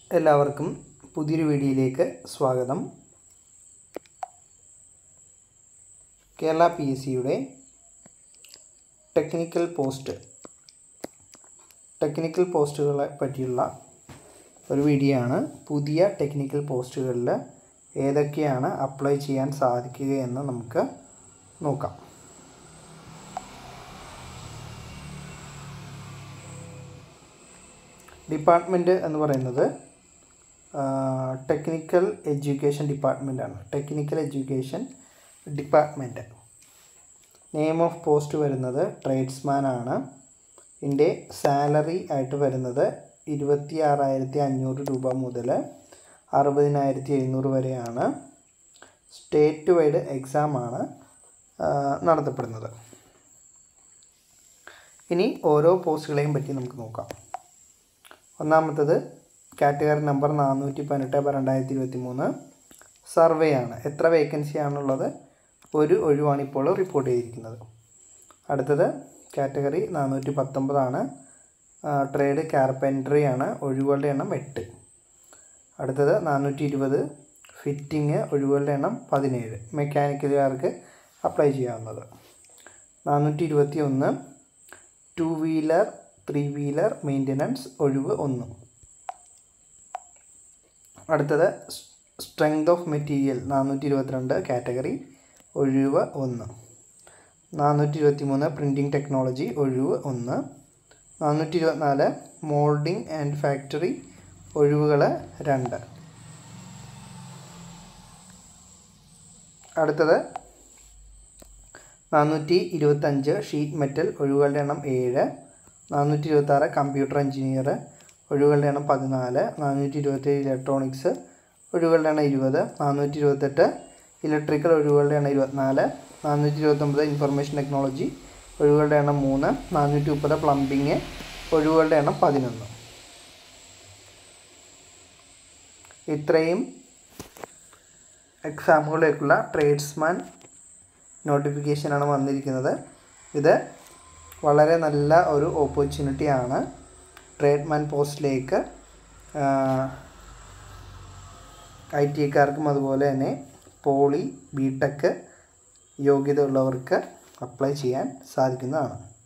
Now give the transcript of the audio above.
എല്ലാവർക്കും പുതിയൊരു വീഡിയോയിലേക്ക് സ്വാഗതം കേരള പി എസ് സിയുടെ ടെക്നിക്കൽ പോസ്റ്റ് ടെക്നിക്കൽ പോസ്റ്റുകളെ പറ്റിയുള്ള ഒരു വീഡിയോ ആണ് പുതിയ ടെക്നിക്കൽ പോസ്റ്റുകളിൽ ഏതൊക്കെയാണ് അപ്ലൈ ചെയ്യാൻ സാധിക്കുകയെന്ന് നമുക്ക് നോക്കാം ഡിപ്പാർട്ട്മെൻറ്റ് എന്ന് പറയുന്നത് ടെക്നിക്കൽ എഡ്യൂക്കേഷൻ ഡിപ്പാർട്ട്മെൻറ്റാണ് technical education department name of post വരുന്നത് ട്രേഡ്സ്മാൻ ആണ് ഇതിൻ്റെ സാലറി ആയിട്ട് വരുന്നത് ഇരുപത്തി ആറായിരത്തി അഞ്ഞൂറ് രൂപ മുതൽ അറുപതിനായിരത്തി എഴുന്നൂറ് വരെയാണ് സ്റ്റേറ്റ് വൈഡ് എക്സാമാണ് നടത്തപ്പെടുന്നത് ഇനി ഓരോ പോസ്റ്റുകളെയും പറ്റി നമുക്ക് നോക്കാം ഒന്നാമത്തത് കാറ്റഗറി നമ്പർ നാനൂറ്റി പതിനെട്ട് ബ രണ്ടായിരത്തി ഇരുപത്തി മൂന്ന് സർവേ ആണ് എത്ര വേക്കൻസി ആണുള്ളത് ഒരു ഒഴിവാണ് ഇപ്പോൾ റിപ്പോർട്ട് ചെയ്തിരിക്കുന്നത് അടുത്തത് കാറ്റഗറി നാനൂറ്റി പത്തൊമ്പതാണ് ട്രേഡ് കാർപ്പൻട്രി ആണ് ഒഴിവുകളുടെ എണ്ണം എട്ട് അടുത്തത് നാനൂറ്റി ഇരുപത് ഫിറ്റിംഗ് ഒഴിവുകളുടെ എണ്ണം പതിനേഴ് മെക്കാനിക്കലുകാർക്ക് അപ്ലൈ ചെയ്യാവുന്നത് നാനൂറ്റി ഇരുപത്തി ഒന്ന് two wheeler three wheeler maintenance ഒഴിവ് ഒന്ന് അടുത്തത് സ്ട്രെങ്ത് ഓഫ് മെറ്റീരിയൽ നാനൂറ്റി ഇരുപത്തിരണ്ട് കാറ്റഗറി ഒഴിവ് ഒന്ന് നാനൂറ്റി ഇരുപത്തി മൂന്ന് പ്രിൻറ്റിംഗ് ടെക്നോളജി ഒഴിവ് ഒന്ന് നാനൂറ്റി ഇരുപത്തിനാല് മോൾഡിംഗ് ആൻഡ് ഫാക്ടറി ഒഴിവുകൾ രണ്ട് അടുത്തത് നാനൂറ്റി ഇരുപത്തഞ്ച് ഷീറ്റ് മെറ്റൽ ഒഴിവുകളുടെ എണ്ണം ഏഴ് നാനൂറ്റി ഇരുപത്താറ് കമ്പ്യൂട്ടർ എഞ്ചിനീയർ ഒഴിവുകളുടെ എണ്ണം പതിനാല് നാനൂറ്റി ഇരുപത്തേഴ് ഇലക്ട്രോണിക്സ് ഒഴിവുകളുടെ എണ്ണം ഇരുപത് നാനൂറ്റി ഇരുപത്തെട്ട് ഇലക്ട്രിക്കൽ ഒഴിവുകളുടെ എണ്ണം ഇരുപത്തിനാല് നാനൂറ്റി ഇരുപത്തൊമ്പത് ഇൻഫർമേഷൻ ടെക്നോളജി ഒഴിവുകളുടെ എണ്ണം മൂന്ന് നാനൂറ്റി മുപ്പത് പ്ലംബിങ് ഒഴിവുകളുടെ എണ്ണം പതിനൊന്ന് ഇത്രയും എക്സാമുകളിലേക്കുള്ള ട്രേഡ്സ്മാൻ നോട്ടിഫിക്കേഷനാണ് വന്നിരിക്കുന്നത് ഇത് വളരെ നല്ല ഒരു ഓപ്പർച്യൂണിറ്റിയാണ് ട്രേഡ്മാൻ പോസ്റ്റിലേക്ക് ഐ ടി ഐക്കാർക്കും അതുപോലെ തന്നെ പോളി ബി ടെക് യോഗ്യത ഉള്ളവർക്ക് അപ്ലൈ ചെയ്യാൻ സാധിക്കുന്നതാണ്